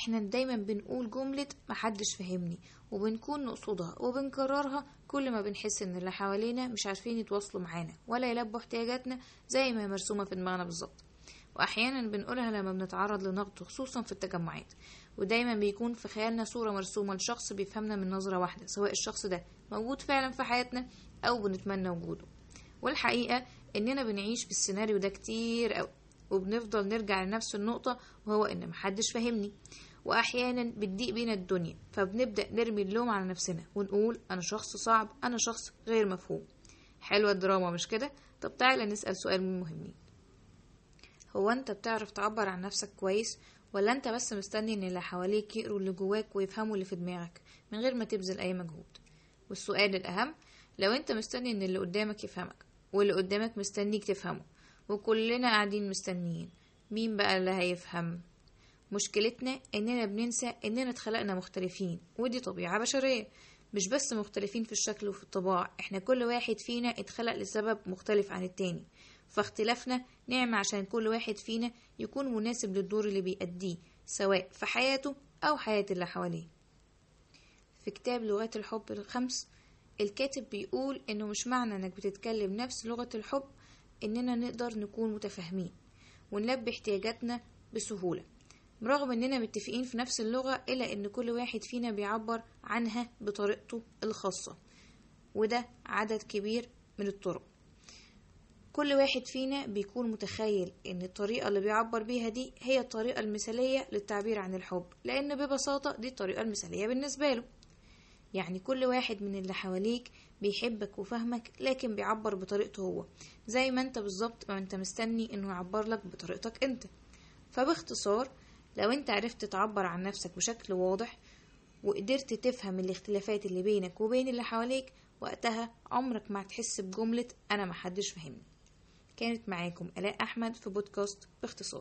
احنا دايما بنقول جملة محدش فهمني وبنكون نقصدها وبنكررها كل ما بنحس ان اللي حوالينا مش عارفين يتواصلوا معانا ولا يلبوا احتياجاتنا زي ما هي مرسومة في دماغنا بالظبط واحيانا بنقولها لما بنتعرض لنقد خصوصا في التجمعات ودايما بيكون في خيالنا صورة مرسومة لشخص بيفهمنا من نظرة واحدة سواء الشخص ده موجود فعلا في حياتنا او بنتمنى وجوده والحقيقة اننا بنعيش في السيناريو ده كتير قوي وبنفضل نرجع لنفس النقطة وهو ان محدش فاهمني واحيانا بتضيق بينا الدنيا فبنبدأ نرمي اللوم على نفسنا ونقول انا شخص صعب انا شخص غير مفهوم حلوة الدراما مش كده طب تعالى نسأل سؤال من المهمين هو انت بتعرف تعبر عن نفسك كويس ولا انت بس مستني ان اللي حواليك يقروا اللي جواك ويفهموا اللي في دماغك من غير ما تبذل اي مجهود والسؤال الاهم لو انت مستني ان اللي قدامك يفهمك واللي قدامك مستنيك تفهمه وكلنا قاعدين مستنيين مين بقى اللي هيفهم مشكلتنا اننا بننسى اننا اتخلقنا مختلفين ودي طبيعة بشرية مش بس مختلفين في الشكل وفي الطباع احنا كل واحد فينا اتخلق لسبب مختلف عن التاني فاختلافنا نعمة عشان كل واحد فينا يكون مناسب للدور اللي بيأديه سواء في حياته أو حياة اللي حواليه في كتاب لغات الحب الخمس الكاتب بيقول إنه مش معنى إنك بتتكلم نفس لغة الحب إننا نقدر نكون متفاهمين ونلبي احتياجاتنا بسهولة برغم إننا متفقين في نفس اللغة إلا إن كل واحد فينا بيعبر عنها بطريقته الخاصة وده عدد كبير من الطرق كل واحد فينا بيكون متخيل ان الطريقة اللي بيعبر بيها دي هي الطريقة المثالية للتعبير عن الحب لان ببساطة دي الطريقة المثالية بالنسبة له يعني كل واحد من اللي حواليك بيحبك وفهمك لكن بيعبر بطريقته هو زي ما انت بالظبط ما انت مستني انه يعبر لك بطريقتك انت فباختصار لو انت عرفت تعبر عن نفسك بشكل واضح وقدرت تفهم الاختلافات اللي بينك وبين اللي حواليك وقتها عمرك ما هتحس بجملة أنا محدش فهمني كانت معاكم آلاء أحمد في بودكاست باختصار